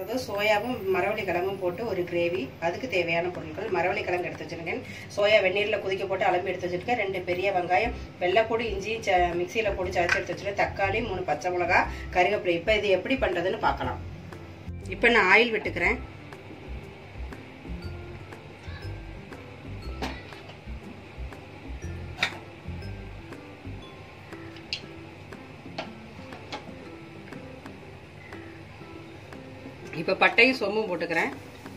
கிழங்கு சோயாவும் மரவள்ளி கிழங்கும் போட்டு ஒரு கிரேவி அதுக்கு தேவையான பொருட்கள் மரவள்ளி கிழங்கு எடுத்து வச்சிருக்கேன் சோயா வெந்நீரில் கொதிக்க போட்டு அலம்பி எடுத்து வச்சிருக்கேன் ரெண்டு பெரிய வெங்காயம் வெள்ளைப்பொடி இஞ்சி ச மிக்சியில் போட்டு சரைச்சி எடுத்து வச்சிருக்கேன் தக்காளி மூணு பச்சை மிளகா கருவேப்பிலை இப்போ இது எப்படி பண்ணுறதுன்னு பார்க்கலாம் இப்போ நான் ஆயில் விட்டுக்கிறேன் இப்போ பட்டையும் சோம்பும் போட்டுக்கிறேன்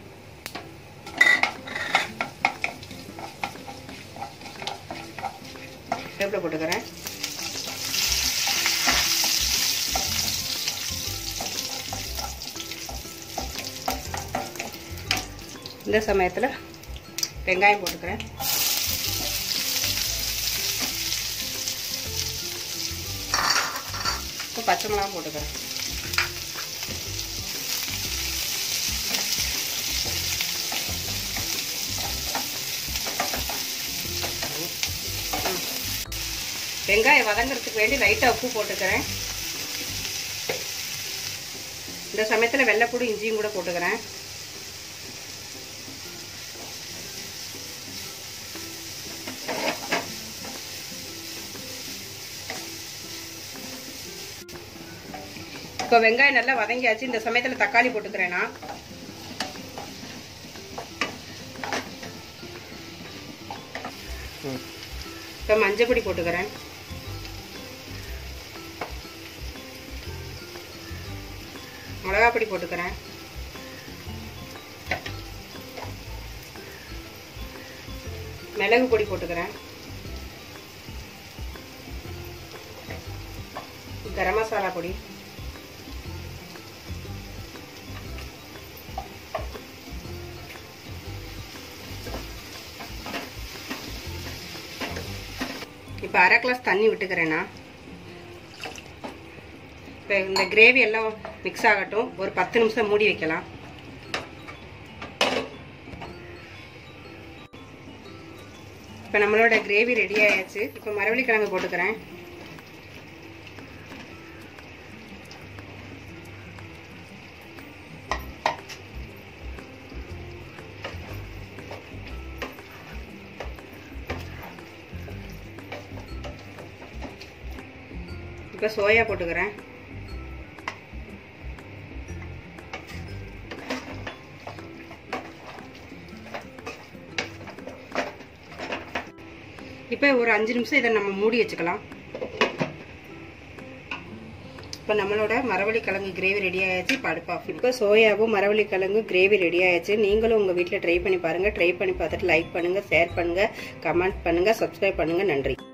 வேப்பில் போட்டுக்கிறேன் இந்த சமயத்தில் வெங்காயம் போட்டுக்கிறேன் இப்போ பச்சை மிளகா போட்டுக்கிறேன் வெங்காயம் வதங்குறதுக்கு வேண்டி லைட்டாக உப்பு போட்டுக்கிறேன் இந்த சமயத்தில் வெள்ளைப்பூடி இஞ்சியும் கூட போட்டுக்கிறேன் இப்போ வெங்காயம் நல்லா வதங்கியாச்சு இந்த சமயத்தில் தக்காளி போட்டுக்கிறேன் நான் இப்போ மஞ்சள் பொடி போட்டுக்கிறேன் மிளகா பொடி போட்டுக்கிறேன் மிளகு பொடி போட்டுக்கிறேன் கரம் மசாலா பொடி இப்போ அரை கிளாஸ் தண்ணி விட்டுக்கிறேன்னா இப்போ இந்த கிரேவி எல்லாம் மிக்ஸ் ஆகட்டும் ஒரு பத்து நிமிஷம் மூடி வைக்கலாம் இப்போ நம்மளோட கிரேவி ரெடி ஆயாச்சு இப்போ மரவள்ளி கிழங்கு போட்டுக்கிறேன் இப்போ சோயா போட்டுக்கிறேன் இப்போ ஒரு அஞ்சு நிமிஷம் இதை நம்ம மூடி வச்சுக்கலாம் இப்போ நம்மளோட மரவள்ளி கிழங்கு கிரேவி ரெடி ஆயாச்சு இப்போ அடுப்பு ஆஃப் இப்போ சோயாவும் மரவள்ளி கிழங்கு கிரேவி ரெடி ஆயாச்சு நீங்களும் உங்கள் வீட்டில் ட்ரை பண்ணி பாருங்கள் ட்ரை பண்ணி பார்த்துட்டு லைக் பண்ணுங்கள் ஷேர் பண்ணுங்கள் கமெண்ட் பண்ணுங்கள் சப்ஸ்கிரைப் பண்ணுங்கள் நன்றி